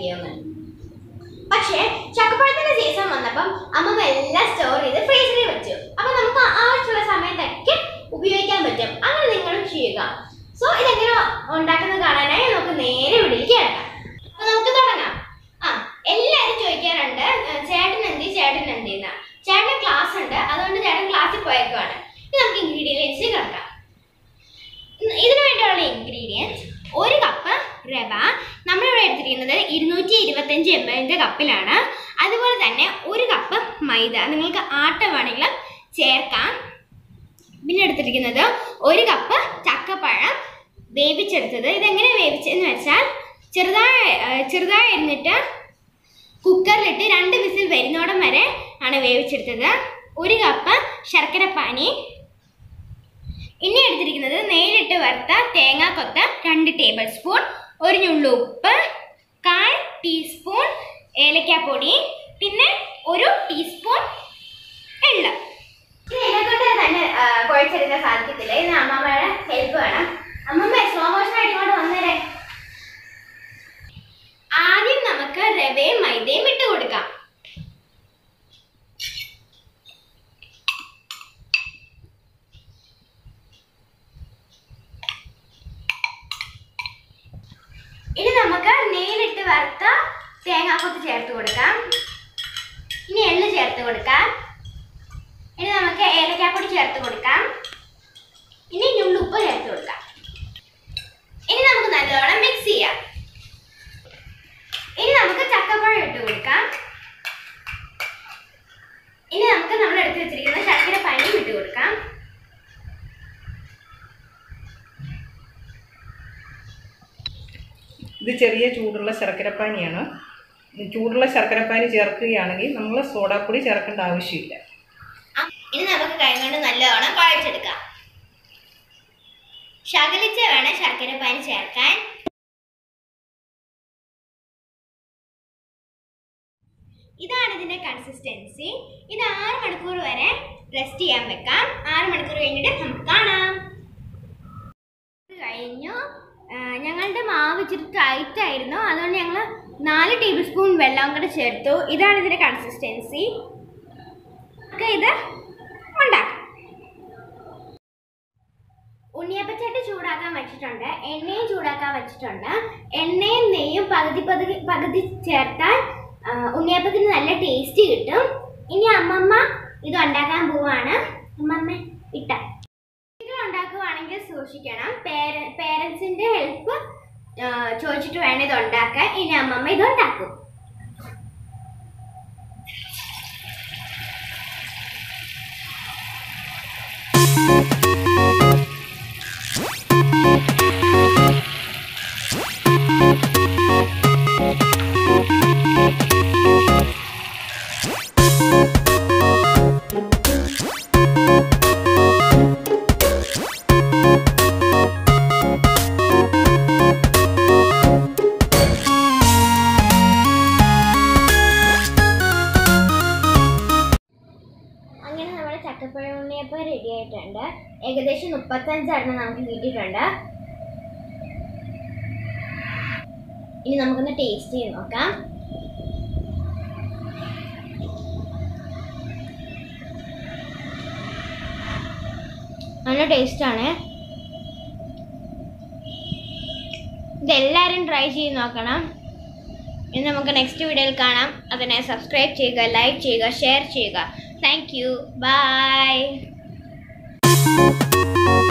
ഉപയോഗിക്കുമെന്ന് പക്ഷേ ചക്കപ്പഴത്തിന്റെ സീസൺ വന്നപ്പം അമ്മമ്മ എല്ലാം സ്റ്റോർ ചെയ്ത് ഫ്രീസറിൽ വെച്ചു അപ്പൊ നമുക്ക് ആവശ്യമുള്ള സമയത്തൊക്കെ ഉപയോഗിക്കാൻ പറ്റും അങ്ങനെ നിങ്ങളും ചെയ്യുക സോ ഇതെങ്ങനെ ഉണ്ടാക്കുന്നത് കാണാനായി നമുക്ക് നേരെ വീട്ടിലേക്ക് കിടക്കാം അപ്പൊ നമുക്ക് തുടങ്ങാം ആ എല്ലാവരും ചോദിക്കാറുണ്ട് "ഏ, ചേട്ടൻ എന്തി ചേട്ടൻ എന്തിന്ന് ചേട്ടന് ക്ലാസ് ഉണ്ട് അതുകൊണ്ട് ചേട്ടൻ ക്ലാസ്സിൽ പോയേക്കുവാണ് ഇനി നമുക്ക് ഇൻഗ്രീഡിയൻസ് കിടക്കാം ഇന്ന് ഇതിനു വേണ്ടിയുള്ള ഇൻഗ്രീഡിയൻസ് ഒരു കപ്പ് റവ നമ്മളിവിടെ എടുത്തിരിക്കുന്നത് ഇരുന്നൂറ്റി ഇരുപത്തഞ്ച് എം എല്ലിൻ്റെ കപ്പിലാണ് അതുപോലെ തന്നെ ഒരു കപ്പ് മൈദ നിങ്ങൾക്ക് ആട്ട വേണമെങ്കിലും ചേർക്കാം പിന്നെ എടുത്തിരിക്കുന്നത് ഒരു കപ്പ് ചക്കപ്പഴം വേവിച്ചെടുത്തത് ഇതെങ്ങനെ വേവിച്ചതെന്ന് വെച്ചാൽ ചെറുതായി ഏഹ് ചെറുതായി ഇരുന്നിട്ട് കുക്കറിലിട്ട് രണ്ട് വിസിൽ വരുന്നോടം വരെ ആണ് വേവിച്ചെടുത്തത് ഒരു കപ്പ് ശർക്കരപ്പാനി ഇനി എടുത്തിരിക്കുന്നത് നേരിട്ട് വറുത്ത തേങ്ങാക്കൊത്ത് രണ്ട് ടേബിൾ സ്പൂൺ ഒരു ഞുള്ളു ഉപ്പ് കാൽ ടീസ്പൂൺ ഏലക്കാപ്പൊടി പിന്നെ ഒരു ടീസ്പൂൺ എള്ള് ഇത് എന്നെക്കൊണ്ട് തന്നെ ആ, കുഴച്ചെടുക്കാൻ സാധിക്കത്തില്ല ഇത് അമ്മമ്മയുടെ ഹെൽപ്പ് വേണം അമ്മമ്മ സ്ലോ മോഷൻ ആയിട്ട് ഇങ്ങോട്ട് വന്നേരെ ആദ്യം നമുക്ക് റവയും മൈദയും ഇട്ട് കൊടുക്കാം ഇനി നമുക്ക് നേരിട്ട് വറുത്ത തേങ്ങാക്കൊത്ത് ചേർത്ത് കൊടുക്കാം ഇനി എള്ള് ചേർത്ത് കൊടുക്കാം ഇനി നമുക്ക് ഏലക്കാപ്പൊടി ചേർത്ത് കൊടുക്കാം ഇനി ഞുള്ളുപ്പ് ചേർത്ത് കൊടുക്കാം ഇനി നമുക്ക് നല്ലവണ്ണം മിക്സ് ചെയ്യാം ഇനി നമുക്ക് ചക്കപ്പഴം ഇട്ട് കൊടുക്കാം ഇനി നമുക്ക് നമ്മൾ എടുത്ത് വെച്ചിരിക്കുന്ന ശർക്കര പനിയും ഇട്ട് കൊടുക്കാം ഇത് ചെറിയ ചൂടുള്ള ശർക്കരപ്പാനിയാണ് ഈ ചൂടുള്ള ശർക്കരപ്പാനി ചേർക്കുകയാണെങ്കിൽ നമ്മൾ സോഡാപ്പൊടി ചേർക്കേണ്ട ആവശ്യമില്ല ആ, ഇനി നമുക്ക് കൈകൊണ്ട് നല്ലവണ്ണം കുഴച്ചെടുക്കാം ശകലിച്ച് വേണം ശർക്കര പാനി ചേർക്കാൻ ഇതാണ് ഇതിന്റെ കൺസിസ്റ്റൻസി ഇത് ആറ് മണിക്കൂർ വരെ റെസ്റ്റ് ചെയ്യാൻ വെക്കാം ആറ് മണിക്കൂർ കഴിഞ്ഞിട്ട് നമുക്ക് കാണാം ഇത് കഴിഞ്ഞു ആ, ഞങ്ങളുടെ മാവ് ഇച്ചിരി ടൈറ്റ് ആയിരുന്നു അതുകൊണ്ട് ഞങ്ങൾ നാല് ടേബിൾ സ്പൂൺ വെള്ളം കൂടെ ചേർത്തു ഇതാണ് ഇതിന്റെ കൺസിസ്റ്റൻസി നമുക്ക് ഇത് ഉണ്ടാക്കാം ഉണ്ണിയപ്പച്ചട്ടി ചൂടാക്കാൻ വെച്ചിട്ടുണ്ട് എണ്ണയും ചൂടാക്കാൻ വെച്ചിട്ടുണ്ട് എണ്ണയും നെയ്യും പകുതി പകുതി പകുതി ചേർത്താൽ ആ, ഉണ്ണിയപ്പത്തിന് നല്ല ടേസ്റ്റ് കിട്ടും ഇനി അമ്മമ്മ ഇത് ഉണ്ടാക്കാൻ പോവാണ് അമ്മമ്മ ഇട്ട ഇത് ഉണ്ടാക്കുവാണെങ്കിൽ സൂക്ഷിക്കണം പേരൻസിന്റെ ഹെൽപ്പ് ചോദിച്ചിട്ട് വേണം ഇത് ഉണ്ടാക്കാൻ ഇനി അമ്മമ്മ ഇത് ഉണ്ടാക്കും അങ്ങനെ നമ്മുടെ ചക്കപ്പഴം ഉണ്ണിയപ്പം റെഡി ആയിട്ടുണ്ട് ഏകദേശം മുപ്പത്തഞ്ചെണ്ണം നമുക്ക് കിട്ടിയിട്ടുണ്ട് ഇനി നമുക്കൊന്ന് ടേസ്റ്റ് ചെയ്ത് നോക്കാം നല്ല ടേസ്റ്റാണ് ഇതെല്ലാവരും ട്രൈ ചെയ്ത് നോക്കണം ഇനി നമുക്ക് നെക്സ്റ്റ് വീഡിയോയിൽ കാണാം അതിനെ സബ്സ്ക്രൈബ് ചെയ്യുക ലൈക്ക് ചെയ്യുക ഷെയർ ചെയ്യുക താങ്ക് യു ബൈ